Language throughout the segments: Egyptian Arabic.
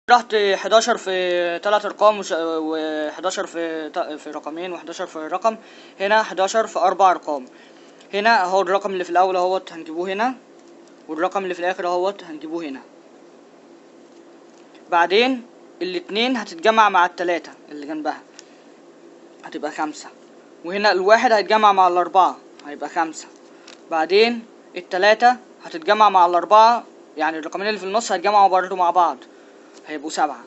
رحت 11 في تلات ارقام و11 في ت- في رقمين و11 في رقم هنا 11 في اربع ارقام هنا اهو الرقم اللي في الاول اهوت هنجيبوه هنا والرقم اللي في الاخر اهوت هنجيبوه هنا بعدين الاتنين هتتجمع مع التلاتة اللي جنبها هتبقى خمسة وهنا الواحد هيتجمع مع الأربعة هيبقى خمسة بعدين التلاتة هتتجمع مع الأربعة يعني الرقمين اللي في النص هيتجمعوا برضه مع بعض هيبقوا سبعة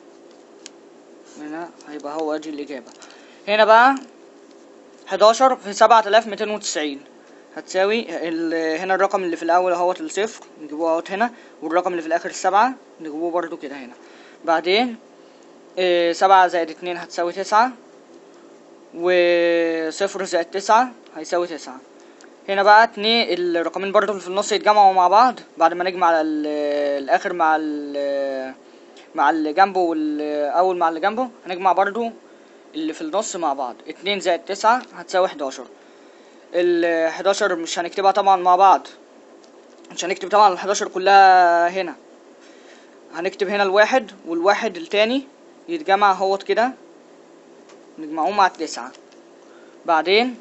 هنا هيبقى هو دي الإجابة هنا بقى حداشر في سبعة آلاف ميتين وتسعين هتساوي ال- هنا الرقم اللي في الأول اهوت الصفر نجيبوه اهوت هنا والرقم اللي في الآخر السبعة نجيبوه برضو كده هنا بعدين إيه، سبعة زائد اتنين هتساوي تسعة وصفر زائد تسعة هيساوي تسعة هنا بقى اتنين الرقمين برضو اللي في النص يتجمعوا مع بعض بعد ما نجمع ال- الآخر مع ال مع اللي جنبه والأول مع اللي جنبه هنجمع برضو اللي في النص مع بعض اتنين زائد تسعة هتساوي حداشر ال 11 مش هنكتبها طبعا مع بعض مش هنكتب طبعا ال 11 كلها هنا هنكتب هنا الواحد والواحد التاني يتجمع اهوت كده نجمعوه مع التسعة بعدين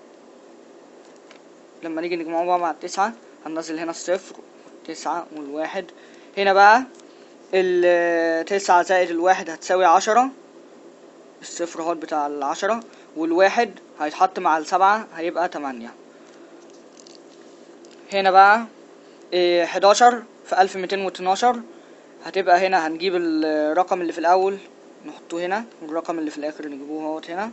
لما نيجي نجمعوه بقى مع التسعة هننزل هنا الصفر تسعة والواحد هنا بقى التسعة زائد الواحد هتساوي عشرة الصفر اهوت بتاع العشرة والواحد هيتحط مع السبعة هيبقى تمانية هنا بقى إيه، حداشر في ألف ميتين واتناشر هتبقى هنا هنجيب الرقم اللي في الأول نحطه هنا والرقم اللي في الآخر نجيبوه اهوت هنا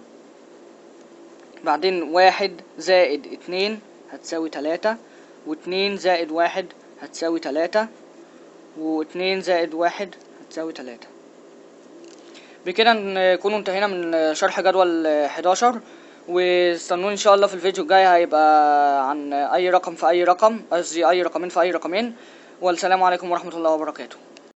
بعدين واحد زائد اتنين هتساوي تلاتة واتنين زائد واحد هتساوي تلاتة واتنين زائد واحد هتساوي تلاتة بكده نكون انتهينا من شرح جدول 11 واستنوني ان شاء الله في الفيديو الجاي هيبقى عن اي رقم في اي رقم قصدي اي رقمين في اي رقمين والسلام عليكم ورحمة الله وبركاته